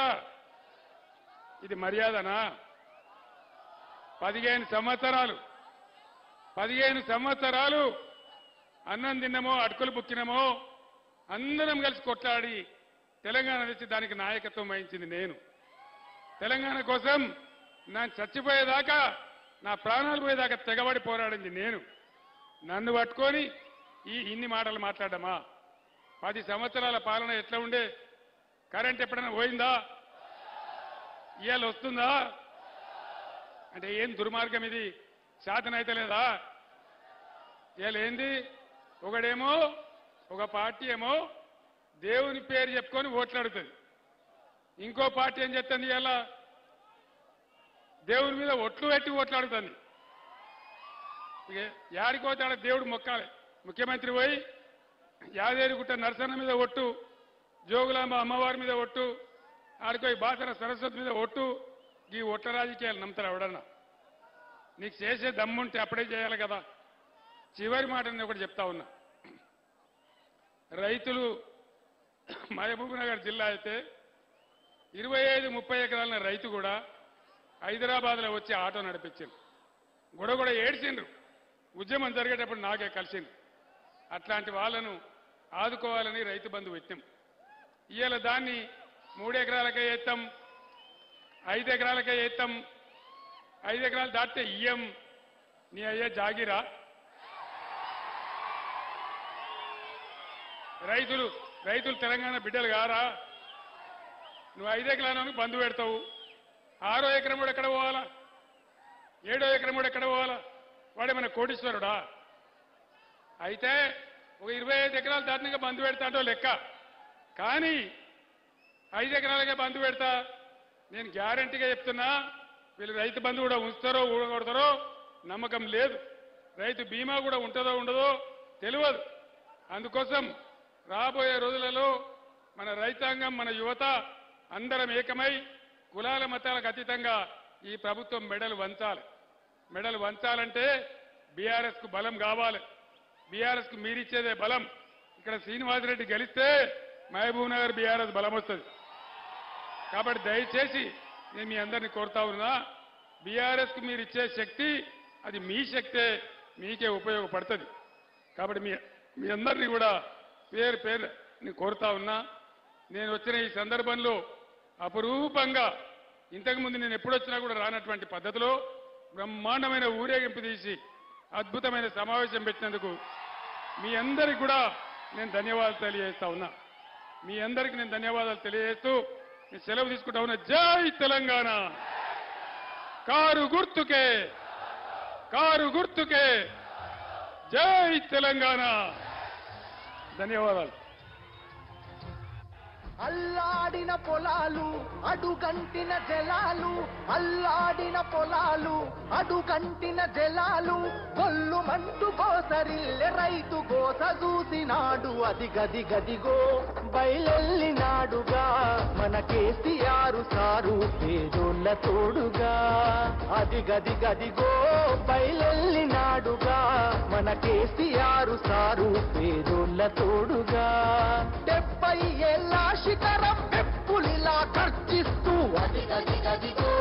ఇది మర్యాదనా పదిహేను సంవత్సరాలు పదిహేను సంవత్సరాలు అన్నం తిన్నమో అటుకులు బుక్కినమో అందరం కలిసి కొట్లాడి తెలంగాణ తెచ్చి దానికి నాయకత్వం వహించింది నేను తెలంగాణ కోసం నా చచ్చిపోయేదాకా నా ప్రాణాలు పోయేదాకా తెగబడి పోరాడింది నేను నన్ను పట్టుకొని ఈ ఇన్ని మాటలు మాట్లాడమా పది సంవత్సరాల పాలన ఎట్లా ఉండే కరెంట్ ఎప్పుడైనా పోయిందా ఇవాళ వస్తుందా అంటే ఏం దుర్మార్గం ఇది శాతనైతే లేదా ఇవాళ ఏంది ఒకడేమో ఒక పార్టీ ఏమో దేవుని పేరు చెప్పుకొని ఓట్లాడుతుంది ఇంకో పార్టీ ఏం చెప్తుంది ఇవాళ దేవుని మీద ఒట్లు పెట్టి ఓట్లాడుతుంది ఇక యాడికి పోతే ఆడ దేవుడు మొక్కాలి ముఖ్యమంత్రి పోయి యాదేరిగుట్ట నరసన్న మీద ఒట్టు జోగులాంబ అమ్మవారి మీద ఒట్టు ఆడిపోయి బాసర సరస్వతి మీద ఒట్టు ఈ ఒట్ల రాజకీయాలు నమ్ముతారు ఎవడన్నా నీకు చేసే దమ్ముంటే అప్పుడే చేయాలి కదా చివరి మాట నేను ఒకటి చెప్తా ఉన్నా రైతులు మహబూబ్ నగర్ జిల్లా అయితే ఇరవై ఐదు ముప్పై ఎకరాల రైతు కూడా హైదరాబాద్లో వచ్చి ఆటో నడిపించిండు గొడవ కూడా ఏడ్చిండ్రు ఉద్యమం జరిగేటప్పుడు నాకే కలిసింది అట్లాంటి వాళ్ళను ఆదుకోవాలని రైతు బంధు పెట్టాం ఇవాళ దాన్ని మూడు ఎకరాలకే ఎత్తాం ఐదు ఎకరాలకే ఎత్తాం ఐదు ఎకరాలు దాటితే ఇయ్యం నీ అయ్యే జాగిరా రైతులు రైతులు తెలంగాణ బిడ్డలు కారా నువ్వు ఐదు ఎకరాలను బంధు పెడతావు ఆరో ఎకరం కూడా ఎక్కడ పోవాలా ఏడో ఎకరం కూడా ఎక్కడ పోవాలా వాడేమైనా కోటీశ్వరుడా అయితే ఒక ఇరవై ఐదు ఎకరాలు దాటినాక బంధు పెడతాడో లెక్క కానీ ఐదు ఎకరాలకే బంధు పెడతా నేను గ్యారంటీగా చెప్తున్నా వీళ్ళు రైతు బంధు కూడా ఉంచుతారో ఊడగొడతారో నమ్మకం లేదు రైతు బీమా కూడా ఉంటుందో ఉండదో తెలియదు అందుకోసం రాబోయే రోజులలో మన రైతాంగం మన యువత అందరం ఏకమై కులాల మతాలకు అతీతంగా ఈ ప్రభుత్వం మెడలు వంచాలి మెడలు వంచాలంటే బీఆర్ఎస్ కు బలం కావాలి బీఆర్ఎస్ కు మీరిచ్చేదే బలం ఇక్కడ శ్రీనివాసరెడ్డి గెలిస్తే మహబూబ్ నగర్ బీఆర్ఎస్ బలం వస్తుంది కాబట్టి దయచేసి నేను మీ అందరిని కోరుతా ఉన్నా బీఆర్ఎస్ కు మీరు ఇచ్చే శక్తి అది మీ శక్తే మీకే ఉపయోగపడుతుంది కాబట్టి మీ మీ అందరినీ కూడా పేరు పేరు నేను కోరుతా ఉన్నా నేను వచ్చిన ఈ సందర్భంలో అపురూపంగా ఇంతకుముందు నేను ఎప్పుడు వచ్చినా కూడా రానటువంటి పద్ధతిలో బ్రహ్మాండమైన ఊరేగింపు తీసి అద్భుతమైన సమావేశం పెట్టినందుకు మీ అందరికి కూడా నేను ధన్యవాదాలు తెలియజేస్తా ఉన్నా మీ అందరికి నేను ధన్యవాదాలు తెలియజేస్తూ నేను సెలవు తీసుకుంటా ఉన్నా జై తెలంగాణ కారు గుర్తుకే కారు గుర్తుకే జై తెలంగాణ ధన్యవాదాలు అల్లాడిన పొలాలు అడుగంటిన జలాలు అల్లాడిన పొలాలు అడుగంటిన జలాలు కొల్లు మంటు కోసరిల్లె రైతు కోస చూసినాడు అది గది గదిగో బయలెల్లినాడుగా మన కేసీఆర్ సారు పేదోళ్ళ తోడుగా అది గది గదిగో బయలెల్లినాడుగా మన కేసీఆర్ సారు పేదోళ్ళ తోడుగా డెబ్బై ఏళ్ళ శిఖరం పెప్పులిలా ఖర్చిస్తూ అది గది గదిగో